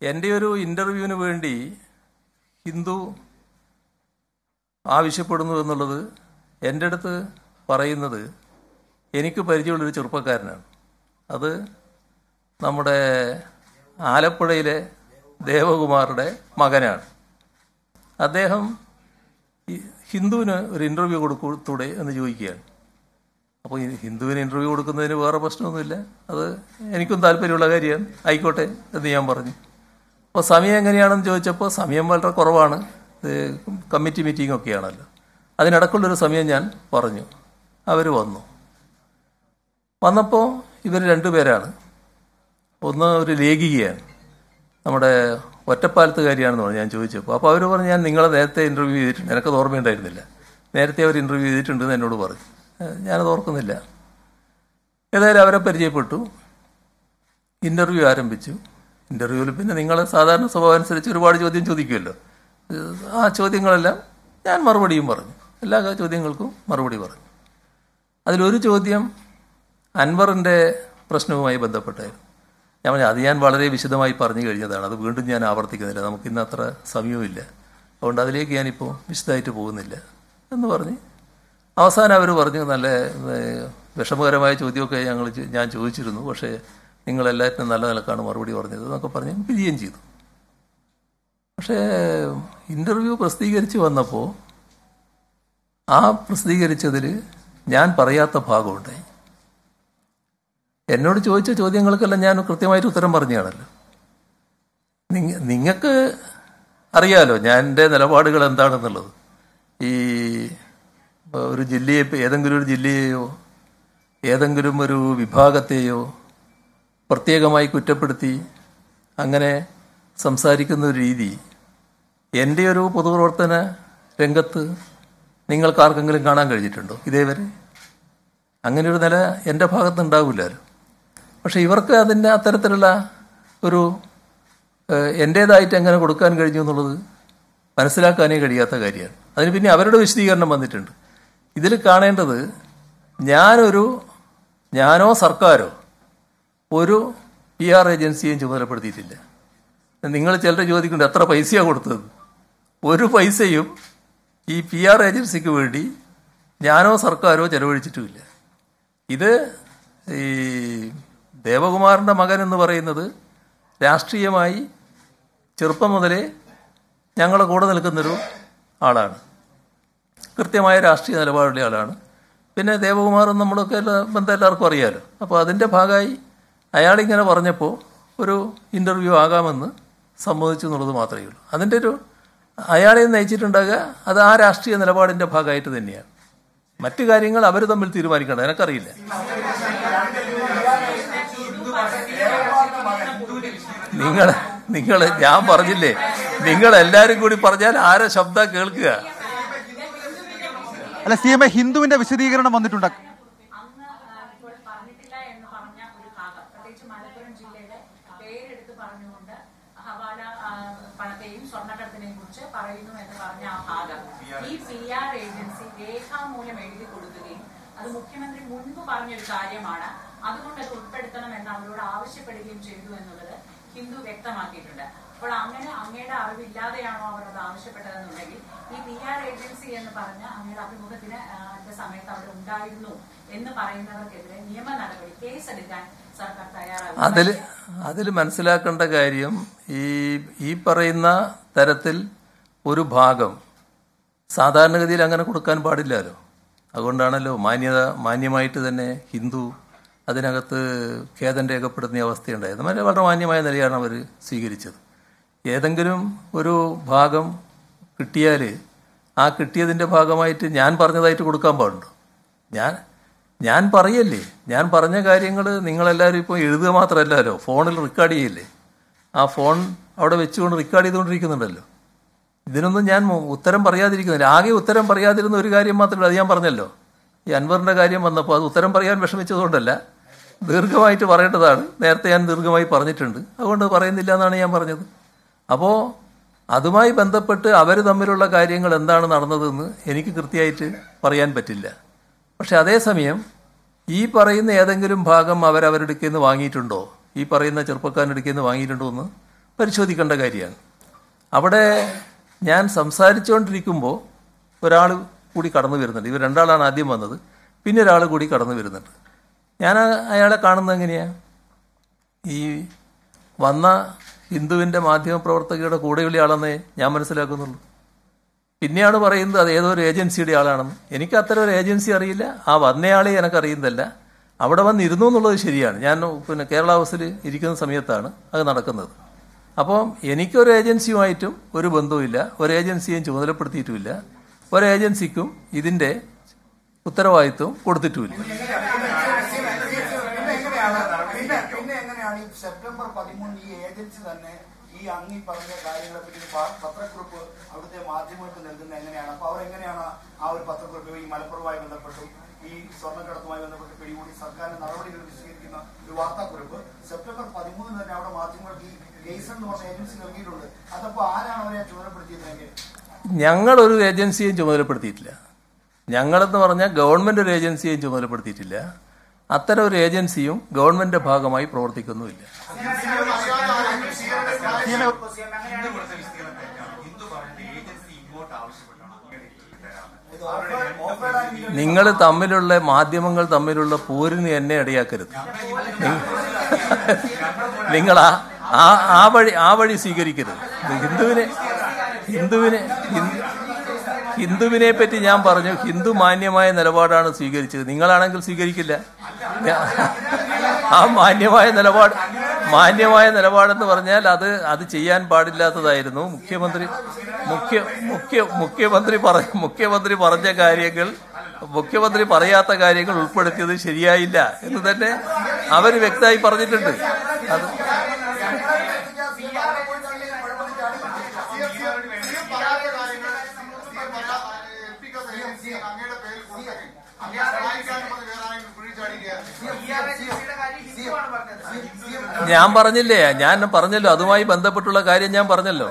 എൻ്റെ ഒരു ഇൻ്റർവ്യൂവിന് വേണ്ടി ഹിന്ദു ആവശ്യപ്പെടുന്നു എന്നുള്ളത് എൻ്റെ അടുത്ത് പറയുന്നത് എനിക്ക് പരിചയമുള്ളൊരു ചെറുപ്പക്കാരനാണ് അത് നമ്മുടെ ആലപ്പുഴയിലെ ദേവകുമാറുടെ മകനാണ് അദ്ദേഹം ഈ ഹിന്ദുവിന് ഒരു ഇൻ്റർവ്യൂ കൊടുത്തൂടെ എന്ന് ചോദിക്കുകയാണ് അപ്പോൾ ഈ ഹിന്ദുവിന് ഇൻ്റർവ്യൂ കൊടുക്കുന്നതിന് വേറെ പ്രശ്നമൊന്നുമില്ല അത് എനിക്കും താല്പര്യമുള്ള കാര്യമാണ് ആയിക്കോട്ടെ എന്ന് ഞാൻ പറഞ്ഞു അപ്പോൾ സമയം എങ്ങനെയാണെന്ന് ചോദിച്ചപ്പോൾ സമയം വളരെ കുറവാണ് ഇത് കമ്മിറ്റി മീറ്റിംഗ് ഒക്കെയാണല്ലോ അതിനിടക്കുള്ളൊരു സമയം ഞാൻ പറഞ്ഞു അവർ വന്നു വന്നപ്പോൾ ഇവർ രണ്ടുപേരാണ് ഒന്ന് ഒരു ലേഖികയാണ് നമ്മുടെ ഒറ്റപ്പാലത്തുകാരിയാണെന്ന് പറഞ്ഞു ഞാൻ ചോദിച്ചപ്പോൾ അപ്പോൾ അവർ പറഞ്ഞു ഞാൻ നിങ്ങളെ നേരത്തെ ഇൻ്റർവ്യൂ ചെയ്തിട്ടുണ്ട് എനിക്കത് ഓർമ്മയുണ്ടായിരുന്നില്ല നേരത്തെ അവർ ഇൻ്റർവ്യൂ ചെയ്തിട്ടുണ്ടെന്ന് എന്നോട് പറഞ്ഞു ഏഹ് ഞാനത് ഓർക്കുന്നില്ല ഏതായാലും അവരെ പരിചയപ്പെട്ടു ഇൻ്റർവ്യൂ ആരംഭിച്ചു ഇൻ്റർവ്യൂവിൽ പിന്നെ നിങ്ങൾ സാധാരണ സ്വഭാവം അനുസരിച്ച് ഒരുപാട് ചോദ്യം ചോദിക്കുമല്ലോ ഏഹ് ആ ചോദ്യങ്ങളെല്ലാം ഞാൻ മറുപടിയും പറഞ്ഞു എല്ലാ ചോദ്യങ്ങൾക്കും മറുപടി പറഞ്ഞു അതിലൊരു ചോദ്യം അൻവറിൻ്റെ പ്രശ്നവുമായി ബന്ധപ്പെട്ടായിരുന്നു ഞാൻ പറഞ്ഞു അത് ഞാൻ വളരെ വിശദമായി പറഞ്ഞു കഴിഞ്ഞതാണ് അത് വീണ്ടും ഞാൻ ആവർത്തിക്കുന്നില്ല നമുക്ക് ഇന്ന് അത്ര സമയവുമില്ല അതുകൊണ്ട് അതിലേക്ക് ഞാനിപ്പോൾ വിശദമായിട്ട് പോകുന്നില്ല എന്ന് പറഞ്ഞ് അവസാനം അവർ പറഞ്ഞു നല്ല ഏഹ്, വിഷമകരമായ ചോദ്യമൊക്കെ ഞങ്ങൾ ചോ- ഞാൻ ചോദിച്ചിരുന്നു പക്ഷേ നിങ്ങൾ എല്ലാറ്റിനും നല്ല നിലക്കാണ് മറുപടി പറഞ്ഞത് എന്നൊക്കെ പറഞ്ഞ് പിരിയുകയും ചെയ്തു പക്ഷേ ഇൻ്റർവ്യൂ പ്രസിദ്ധീകരിച്ച് വന്നപ്പോൾ ആ പ്രസിദ്ധീകരിച്ചതിൽ ഞാൻ പറയാത്ത ഭാഗമുണ്ടായി എന്നോട് ചോദിച്ച ചോദ്യങ്ങൾക്കെല്ലാം ഞാൻ കൃത്യമായിട്ട് ഉത്തരം പറഞ്ഞാണല്ലോ നിങ്ങ നിങ്ങൾക്ക് അറിയാലോ ഞാൻ എൻ്റെ നിലപാടുകൾ എന്താണെന്നുള്ളത് ഈ ഇപ്പൊ ഒരു ജില്ലയെ ഇപ്പൊ ഏതെങ്കിലും ഒരു ജില്ലയെയോ ഏതെങ്കിലും ഒരു വിഭാഗത്തെയോ പ്രത്യേകമായി കുറ്റപ്പെടുത്തി അങ്ങനെ സംസാരിക്കുന്ന ഒരു രീതി എൻ്റെ ഒരു പൊതുപ്രവർത്തന രംഗത്ത് നിങ്ങൾക്ക് ആർക്കെങ്കിലും കാണാൻ കഴിഞ്ഞിട്ടുണ്ടോ ഇതേവരെ അങ്ങനെ ഒരു നില എൻ്റെ ഭാഗത്ത് ഉണ്ടാവില്ലല്ലോ പക്ഷെ ഇവർക്ക് അതിൻ്റെ അത്തരത്തിലുള്ള ഒരു ഏഹ്, എൻ്റേതായിട്ട് എങ്ങനെ കൊടുക്കാൻ കഴിഞ്ഞു എന്നുള്ളത് മനസ്സിലാക്കാനേ കഴിയാത്ത കാര്യമാണ് അതിന് പിന്നെ അവരുടെ വിശദീകരണം വന്നിട്ടുണ്ട് ഇതിൽ കാണേണ്ടത് ഞാനൊരു ഞാനോ സർക്കാരോ ഒരു പി ആർ ഏജൻസിയെയും ചുമതലപ്പെടുത്തിയിട്ടില്ല നിങ്ങൾ ചിലർ ചോദിക്കുന്നുണ്ട് എത്ര പൈസയാണ് കൊടുത്തത് ഒരു പൈസയും ഈ പി ആർ ഏജൻസിക്ക് വേണ്ടി ഞാനോ സർക്കാരോ ചെലവഴിച്ചിട്ടുമില്ല ഇത് ഈ ദേവകുമാറിൻ്റെ മകൻ എന്ന് പറയുന്നത് രാഷ്ട്രീയമായി ചെറുപ്പം മുതലേ ഞങ്ങളുടെ കൂടെ നിൽക്കുന്നൊരു ആളാണ് കൃത്യമായ രാഷ്ട്രീയ നിലപാടുള്ള ആളാണ് പിന്നെ ദേവകുമാറും നമ്മളൊക്കെ എല്ലാ ബന്ധം എല്ലാവർക്കും അറിയാലോ അപ്പോൾ അതിൻ്റെ ഭാഗമായി അയാളിങ്ങനെ പറഞ്ഞപ്പോൾ ഒരു ഇൻ്റർവ്യൂ ആകാമെന്ന് സമ്മതിച്ചു എന്നുള്ളത് മാത്രമേ ഉള്ളൂ അതിൻ്റെ ഒരു അയാളെ നയിച്ചിട്ടുണ്ടാകുക അത് ആ രാഷ്ട്രീയ നിലപാടിൻ്റെ ഭാഗമായിട്ട് തന്നെയാണ് മറ്റു കാര്യങ്ങൾ അവർ തമ്മിൽ തീരുമാനിക്കണം എനിക്കറിയില്ല നിങ്ങൾ നിങ്ങൾ ഞാൻ പറഞ്ഞില്ലേ നിങ്ങൾ എല്ലാവരും കൂടി പറഞ്ഞാൽ ആരെ ശബ്ദം കേൾക്കുക അല്ല സി എം എ ഹിന്ദുവിന്റെ വിശദീകരണം വന്നിട്ടുണ്ട് അന്ന് ആ, ഇപ്പോൾ പറഞ്ഞിട്ടില്ല എന്ന് പറഞ്ഞ ഒരു ഭാഗം പ്രത്യേകിച്ച് മലപ്പുറം ജില്ലയുടെ പേരെടുത്ത് പറഞ്ഞുകൊണ്ട് ഹവാല ആ, പണത്തെയും സ്വർണ്ണക്കടത്തിനെയും കുറിച്ച് പറയുന്നു എന്ന് പറഞ്ഞ ആ ഭാഗം ഈ പി ആർ ഏജൻസി രേഖാമൂലം എഴുതി കൊടുക്കുകയും അത് മുഖ്യമന്ത്രി മുൻപ് പറഞ്ഞൊരു കാര്യമാണ് അതുകൊണ്ട് അത് ഉൾപ്പെടുത്തണം എന്ന് അവരോട് ആവശ്യപ്പെടുകയും ചെയ്തു എന്നുള്ളത് ഹിന്ദു വ്യക്തമാക്കിയിട്ടുണ്ട് അപ്പോൾ അങ്ങനെ അങ്ങയുടെ അറിവില്ലാതെയാണോ അവർ അത് ആവശ്യപ്പെട്ടതെന്നുണ്ടെങ്കിൽ ഈ പി ആർ ഏജൻസി എന്ന് പറഞ്ഞ അങ്ങയുടെ അഭിമുഖത്തിന് ആ, ന്റെ സമയത്ത് അവിടെ ഉണ്ടായിരുന്നു എന്ന് പറയുന്നവർക്കെതിരെ നിയമ നടപടി കേസെടുക്കാൻ സർക്കാർ തയ്യാറാകും അതിൽ അതിൽ മനസ്സിലാക്കേണ്ട കാര്യം ഈ ഈ പറയുന്ന തരത്തിൽ ഒരു ഭാഗം സാധാരണഗതിയിൽ അങ്ങനെ കൊടുക്കാൻ പാടില്ലല്ലോ അതുകൊണ്ടാണല്ലോ മാന്യത മാന്യമായിട്ട് തന്നെ ഹിന്ദു അതിനകത്ത് ഖേദം രേഖപ്പെടുത്തുന്ന അവസ്ഥയുണ്ടായത് വളരെ വളരെ മാന്യമായ നിലയാണ് അവർ സ്വീകരിച്ചത് ഏതെങ്കിലും ഒരു ഭാഗം കിട്ടിയാൽ ആ കിട്ടിയതിൻ്റെ ഭാഗമായിട്ട് ഞാൻ പറഞ്ഞതായിട്ട് കൊടുക്കാൻ പാടുണ്ടോ ഞാൻ ഞാൻ പറയല്ലേ ഞാൻ പറഞ്ഞ കാര്യങ്ങൾ നിങ്ങളെല്ലാവരും ഇപ്പോൾ എഴുതുക മാത്രമല്ലല്ലോ ഫോണിൽ റെക്കോർഡ് ചെയ്യില്ലേ ആ ഫോൺ അവിടെ വെച്ചുകൊണ്ട് റെക്കോർഡ് ചെയ്തുകൊണ്ടിരിക്കുന്നുണ്ടല്ലോ ഇതിനൊന്നും ഞാൻ മു- ഉത്തരം പറയാതിരിക്കുന്നില്ല ആകെ ഉത്തരം പറയാതിരുന്ന ഒരു കാര്യം മാത്രമേ അത് ഞാൻ പറഞ്ഞല്ലോ ഈ അൻവറിന്റെ കാര്യം വന്നപ്പോൾ അത് ഉത്തരം പറയാൻ വിഷമിച്ചതുകൊണ്ടല്ല ദീർഘമായിട്ട് പറയേണ്ടതാണ് നേരത്തെ ഞാൻ ദീർഘമായി പറഞ്ഞിട്ടുണ്ട് അതുകൊണ്ട് പറയുന്നില്ല എന്നാണ് ഞാൻ പറഞ്ഞത് അപ്പോൾ അതുമായി ബന്ധപ്പെട്ട് അവർ തമ്മിലുള്ള കാര്യങ്ങൾ എന്താണ് നടന്നതെന്ന് എനിക്ക് കൃത്യമായിട്ട് പറയാൻ പറ്റില്ല പക്ഷെ അതേസമയം ഈ പറയുന്ന ഏതെങ്കിലും ഭാഗം അവരവരുടെ നിന്ന് വാങ്ങിയിട്ടുണ്ടോ ഈ പറയുന്ന ചെറുപ്പക്കാരൻ്റെ അടുക്കൽ നിന്ന് വാങ്ങിയിട്ടുണ്ടോ എന്ന് പരിശോധിക്കേണ്ട കാര്യമാണ് അവിടെ ഞാൻ സംസാരിച്ചുകൊണ്ടിരിക്കുമ്പോൾ ഒരാൾ കൂടി കടന്നു വരുന്നുണ്ട് ഇവർ രണ്ടാളാണ് ആദ്യം വന്നത് പിന്നെ ഒരാൾ കൂടി കടന്നു വരുന്നുണ്ട് ഞാൻ ആ- അയാളെ കാണുന്നത് എങ്ങനെയാണ് ഈ വന്ന ഹിന്ദുവിൻ്റെ മാധ്യമപ്രവർത്തകയുടെ കൂടെയുള്ള ആളെന്നേ ഞാൻ മനസ്സിലാക്കുന്നുള്ളൂ പിന്നെയാണ് പറയുന്നത് അത് ഏതോ ഒരു ഏജൻസിയുടെ ആളാണെന്ന് എനിക്ക് അത്തരം ഒരു ഏജൻസി അറിയില്ല ആ വന്നയാളെ എനിക്ക് അറിയുന്നതല്ല അവിടെ വന്നിരുന്നു എന്നുള്ളത് ശരിയാണ് ഞാൻ പിന്നെ കേരള ഹൗസിൽ ഇരിക്കുന്ന സമയത്താണ് അത് നടക്കുന്നത് അപ്പോൾ എനിക്കൊരു ഏജൻസിയുമായിട്ടും ഒരു ബന്ധവുമില്ല ഒരു ഏജൻസിയും ചുമതലപ്പെടുത്തിയിട്ടുമില്ല ഒരു ഏജൻസിക്കും ഇതിൻ്റെ ഉത്തരവാദിത്വം കൊടുത്തിട്ടുമില്ല പിന്നെ എങ്ങനെയാണ് പിന്നെ പിന്നെ എങ്ങനെയാണ് ഈ സെപ്റ്റംബർ പതിമൂന്ന് ഈ ഏജൻസി തന്നെ ഈ അങ്ങി പറഞ്ഞ കാര്യങ്ങളെ പറ്റി ഒരു പ- പത്രക്കുറിപ്പ് അവിടുത്തെ മാധ്യമങ്ങൾക്ക് നൽകുന്നത് എങ്ങനെയാണ് അപ്പൊ അവർ എങ്ങനെയാണ് ആ ഒരു പത്രക്കുറിപ്പ് ഈ മലപ്പുറവുമായി ബന്ധപ്പെട്ടും ഈ സ്വർണ്ണക്കടത്തുമായി ബന്ധപ്പെട്ട് പിടികൂടി സർക്കാരിന്റെ നടപടികൾ വിശദീകരിക്കുന്ന ഒരു വാർത്താക്കുറിപ്പ് സെപ്റ്റംബർ പതിമൂന്നിന് തന്നെ അവിടെ മാധ്യമങ്ങൾക്ക് ഈ കേസ് എന്ന് പറഞ്ഞ ഏജൻസി നൽകിയിട്ടുണ്ട് അതപ്പോ ആരാണ് അവരെ ചുമതലപ്പെടുത്തിയതെങ്കിൽ ഞങ്ങളൊരു ഏജൻസിയെയും ചുമതലപ്പെടുത്തിയിട്ടില്ല ഞങ്ങളെന്ന് പറഞ്ഞാൽ ഗവൺമെന്റ് ഒരു ഏജൻസിയെയും ചുമതലപ്പെടുത്തിയിട്ടില്ല അത്തരം ഒരു ഏജൻസിയും ഗവൺമെന്റിന്റെ ഭാഗമായി പ്രവർത്തിക്കുന്നുമില്ല ഇത് ഓഫർ ഓഫേഡ് ആൻഡ് നിങ്ങൾ തമ്മിലുള്ള മാധ്യമങ്ങൾ തമ്മിലുള്ള പോരിന് എന്നെ ഇടയാക്കരുത് നിങ്ങൾ ആ ആ- ആ വഴി ആ വഴി സ്വീകരിക്കരുത് ഹിന്ദുവിനെ ഹിന്ദുവിനെ ഹിന്ദു- ഹിന്ദുവിനെ പറ്റി ഞാൻ പറഞ്ഞു ഹിന്ദു മാന്യമായ നിലപാടാണ് സ്വീകരിച്ചത് നിങ്ങളാണെങ്കിൽ സ്വീകരിക്കില്ല ഞാ- ആ മാന്യമായ നിലപാട് മാന്യമായ നിലപാടെന്ന് പറഞ്ഞാൽ അത് അത് ചെയ്യാൻ പാടില്ലാത്തതായിരുന്നു മുഖ്യമന്ത്രി മുഖ്യ മുഖ്യ മുഖ്യമന്ത്രി പറ മുഖ്യമന്ത്രി പറഞ്ഞ കാര്യങ്ങൾ മുഖ്യമന്ത്രി പറയാത്ത കാര്യങ്ങൾ ഉൾപ്പെടുത്തിയത് ശരിയായില്ല എന്ന് തന്നെ അവർ വ്യക്തമായി പറഞ്ഞിട്ടുണ്ട് അത് ഞാൻ പറഞ്ഞില്ലേ ഞാൻ പറഞ്ഞല്ലോ അതുമായി ബന്ധപ്പെട്ടുള്ള കാര്യം ഞാൻ പറഞ്ഞല്ലോ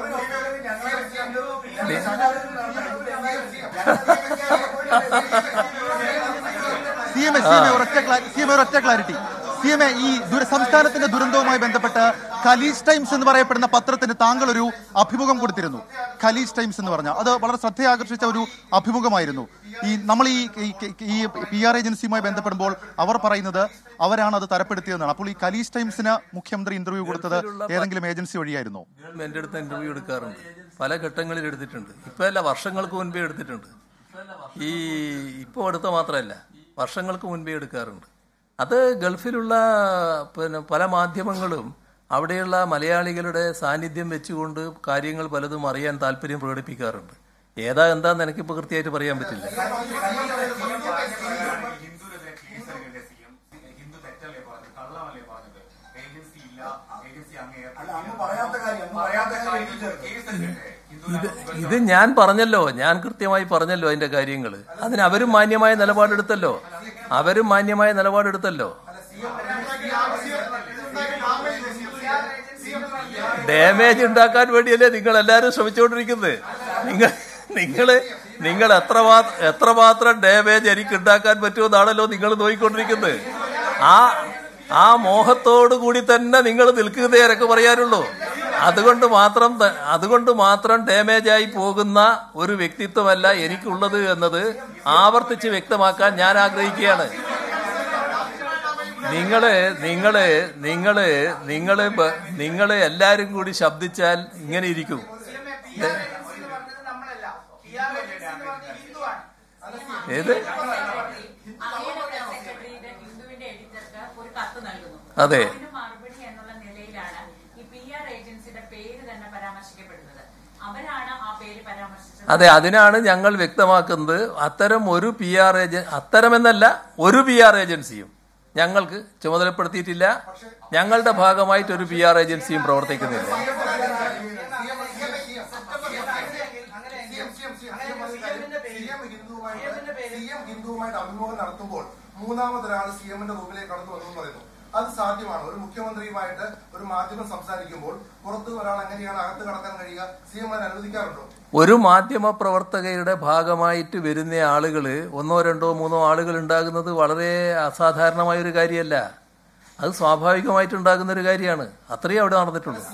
C M A C M A ഒരൊറ്റ ക്ലാ- സി എം എ ഒരൊറ്റ ക്ലാരിറ്റി സി എം എ ഈ ദുര- സംസ്ഥാനത്തിന്റെ ദുരന്തവുമായി ബന്ധപ്പെട്ട് ഖലീസ് ടൈംസ് എന്ന് പറയപ്പെടുന്ന പത്രത്തിന് താങ്കൾ ഒരു അഭിമുഖം കൊടുത്തിരുന്നു ഖലീസ് ടൈംസ് എന്ന് പറഞ്ഞ അത് വളരെ ശ്രദ്ധയാകർഷിച്ച ഒരു അഭിമുഖമായിരുന്നു ഈ നമ്മൾ ഈ ഈ- ഈ പി ആർ ഏജൻസിയുമായി ബന്ധപ്പെടുമ്പോൾ അവർ പറയുന്നത് അവരാണ് അത് തരപ്പെടുത്തിയതെന്നാണ് അപ്പോൾ ഈ ഖലീസ് ടൈംസിന് മുഖ്യമന്ത്രി ഇന്റർവ്യൂ കൊടുത്തത് ഏതെങ്കിലും ഏജൻസി വഴിയായിരുന്നോ എന്റെ അടുത്ത് ഇന്റർവ്യൂ എടുക്കാറുണ്ട് പല ഘട്ടങ്ങളിൽ എടുത്തിട്ടുണ്ട് ഇപ്പൊ അല്ല വർഷങ്ങൾക്ക് മുൻപേ എടുത്തിട്ടുണ്ട് ഈ ഇപ്പോൾ എടുത്ത മാത്രമല്ല വർഷങ്ങൾക്ക് മുൻപേ എടുക്കാറുണ്ട് അത് ഗൾഫിലുള്ള പിന്നെ പല മാധ്യമങ്ങളും അവിടെയുള്ള മലയാളികളുടെ സാന്നിധ്യം വെച്ചുകൊണ്ട് കാര്യങ്ങൾ പലതും അറിയാൻ താല്പര്യം പ്രകടിപ്പിക്കാറുണ്ട് ഏതാ എന്താന്ന് എനിക്കിപ്പോൾ കൃത്യമായിട്ട് പറയാൻ പറ്റില്ല ഹിന്ദുവിനെതിരെ കേസ് എടുക്കേണ്ട സി എം ഹിന്ദു തെറ്റല്ലേ പറഞ്ഞത് കള്ളമല്ലേ പറഞ്ഞത് ഏജൻസി ഇല്ല ഏജൻസി അങ്ങ് അല്ല അങ്ങ് പറയാത്ത കാര്യം അങ്ങ് പറയാത്ത കാര്യം എഴുതി ചേർത്ത്. കേസ് എടുക്കട്ടെ ഇത് ഇത് ഞാൻ പറഞ്ഞല്ലോ ഞാൻ കൃത്യമായി പറഞ്ഞല്ലോ അതിന്റെ കാര്യങ്ങൾ അതിന് അവരും മാന്യമായ നിലപാടെടുത്തല്ലോ അവരും മാന്യമായ നിലപാടെടുത്തല്ലോ ഡാമേജ് ഉണ്ടാക്കാൻ വേണ്ടിയല്ലേ നിങ്ങൾ എല്ലാവരും ശ്രമിച്ചുകൊണ്ടിരിക്കുന്നത് നിങ്ങൾ നിങ്ങള് നിങ്ങൾ എത്രമാത്രം എത്രമാത്രം ഡാമേജ് എനിക്ക് ഉണ്ടാക്കാൻ പറ്റുമെന്നാണല്ലോ നിങ്ങൾ നോക്കിക്കൊണ്ടിരിക്കുന്നത് ആ ആ മോഹത്തോടു കൂടി തന്നെ നിങ്ങൾ നിൽക്കുന്നതേ എനിക്ക് പറയാനുള്ളൂ അതുകൊണ്ട് മാത്രം ത- അതുകൊണ്ട് മാത്രം ഡാമേജ് ആയി പോകുന്ന ഒരു വ്യക്തിത്വമല്ല എനിക്കുള്ളത് എന്നത് ആവർത്തിച്ച് വ്യക്തമാക്കാൻ ഞാൻ ആഗ്രഹിക്കുകയാണ് നിങ്ങള് നിങ്ങള് നിങ്ങള് നിങ്ങള് ബ- നിങ്ങള് എല്ലാരും കൂടി ശബ്ദിച്ചാൽ ഇങ്ങനെ ഇരിക്കും ഏത് അങ്ങയുടെ സെക്രട്ടറിയുടെ ഹിന്ദുവിന്റെ എഡിറ്റർക്ക് ഒരു കത്ത് നൽകുന്നു അതെ. അതിന് മറുപടി എന്നുള്ള നിലയിലാണ് ഈ പി ആർ ഏജൻസിയുടെ പേര് തന്നെ പരാമർശിക്കപ്പെടുന്നത് അവരാണ് ആ പേര് പരാമർശിച്ചത് അതെ അതിനാണ് ഞങ്ങൾ വ്യക്തമാക്കുന്നത് അത്തരം ഒരു പി ആർ ഏജൻ അത്തരമെന്നല്ല ഒരു പി ആർ ഏജൻസിയും ഞങ്ങൾക്ക് ചുമതലപ്പെടുത്തിയിട്ടില്ല ഞങ്ങളുടെ ഭാഗമായിട്ട് ഒരു പി ആർ ഏജൻസിയും പ്രവർത്തിക്കുന്നില്ല ഹിന്ദുവുമായിട്ട് അഭിമുഖം നടത്തുമ്പോൾ മൂന്നാമതൊരാൾ സി എമ്മിന്റെ റൂമിലേക്ക് കടന്നു വന്നു പറയുന്നു അത് സാധ്യമാണ് ഒരു മുഖ്യമന്ത്രിയുമായിട്ട് ഒരു മാധ്യമം സംസാരിക്കുമ്പോൾ പുറത്ത് ഒരാൾ എങ്ങനെയാണ് അകത്ത് കടക്കാൻ കഴിയുക സി എം അതിന് അനുവദിക്കാറുണ്ടോ ഒരു മാധ്യമ പ്രവർത്തകയുടെ ഭാഗമായിട്ട് വരുന്ന ആളുകൾ ഒന്നോ രണ്ടോ മൂന്നോ ആളുകൾ ഉണ്ടാകുന്നത് വളരെ അസാധാരണമായ ഒരു കാര്യമല്ല അത് സ്വാഭാവികമായിട്ടുണ്ടാകുന്ന ഒരു കാര്യമാണ് അത്രയും അവിടെ നടന്നിട്ടുള്ളൂ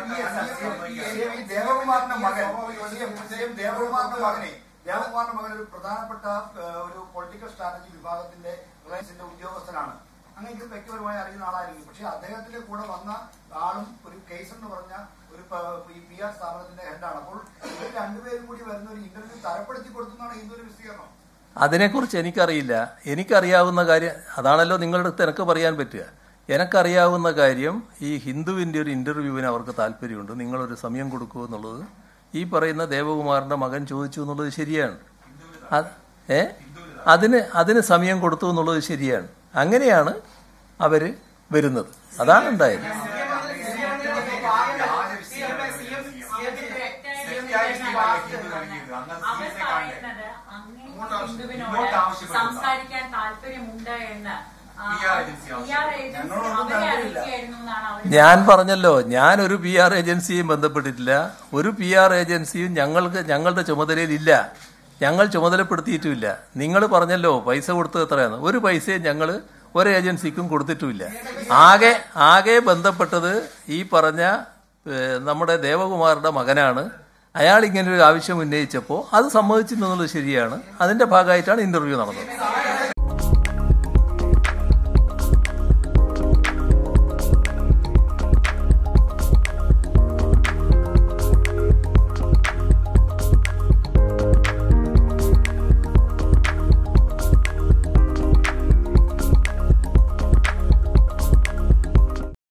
ഈ ദേവകുമാറിന്റെ മകൻ CM CM ദേവകുമാറിന്റെ മകനെ ദേവകുമാറിന്റെ മകൻ ഒരു പ്രധാനപ്പെട്ട ഏഹ്, ഒരു പൊളിറ്റിക്കൽ സ്ട്രാറ്റജി വിഭാഗത്തിന്റെ റിലയൻസിന്റെ ഉദ്യോഗസ്ഥനാണ് അങ്ങനെ ഇത് വ്യക്തിപരമായി അറിയുന്ന ആളായിരിക്കും പക്ഷെ അദ്ദേഹത്തിന്റെ കൂടെ വന്ന ആളും ഒരു കേസ് എന്ന് പറഞ്ഞ ഒരു പ- ഈ പി ആർ സ്ഥാപനത്തിന്റെ ഹെഡാണ് അപ്പോൾ ഇവർ രണ്ടുപേരും കൂടി വരുന്ന ഒരു ഇന്റർവ്യൂ തരപ്പെടുത്തി കൊടുക്കുന്നതാണ് ഹിന്ദുവിന്റെ വിശദീകരണം അതിനെക്കുറിച്ച് എനിക്കറിയില്ല എനിക്കറിയാവുന്ന കാര്യം അതാണല്ലോ നിങ്ങളുടെ അടുത്ത് എനിക്ക് പറയാൻ പറ്റുക എനിക്കറിയാവുന്ന കാര്യം ഈ ഹിന്ദുവിൻ്റെ ഒരു ഇൻ്റർവ്യൂവിന് അവർക്ക് താല്പര്യമുണ്ട് നിങ്ങളൊരു സമയം കൊടുക്കൂ എന്നുള്ളത് ഈ പറയുന്ന ദേവകുമാറിൻ്റെ മകൻ ചോദിച്ചു എന്നുള്ളത് ശരിയാണ് അത് ഏ അതിന് അതിന് സമയം കൊടുത്തു എന്നുള്ളത് ശരിയാണ് അങ്ങനെയാണ് അവർ വരുന്നത് അതാണ് ഉണ്ടായത് അവർ പറയുന്നത് അങ്ങേ ഹിന്ദുവിനോട് സംസാരിക്കാൻ താല്പര്യമുണ്ട് എന്ന് ആ, PR ഏജൻസി PR ഏജൻസി അവരെ അറിയിക്കുകയായിരുന്നു എന്നാണ് അവർ ഞാൻ പറഞ്ഞല്ലോ ഞാൻ ഒരു പി ആർ ഏജൻസിയും ബന്ധപ്പെട്ടിട്ടില്ല ഒരു പി ആർ ഏജൻസിയും ഞങ്ങൾക്ക് ഞങ്ങളുടെ ചുമതലയിലില്ല ഞങ്ങൾ ചുമതലപ്പെടുത്തിയിട്ടുമില്ല നിങ്ങൾ പറഞ്ഞല്ലോ പൈസ കൊടുത്തത് എത്രയാണ് ഒരു പൈസയും ഞങ്ങൾ ഒരു ഏജൻസിക്കും കൊടുത്തിട്ടുമില്ല ആകെ ആകെ ബന്ധപ്പെട്ടത് ഈ പറഞ്ഞ ഏഹ്, നമ്മുടെ ദേവകുമാറുടെ മകനാണ് അയാൾ ഇങ്ങനെ ഒരു ആവശ്യം ഉന്നയിച്ചപ്പോൾ അത് സമ്മതിച്ചിരുന്നുള്ളത് ശരിയാണ് അതിന്റെ ഭാഗമായിട്ടാണ് ഇന്റർവ്യൂ നടന്നത്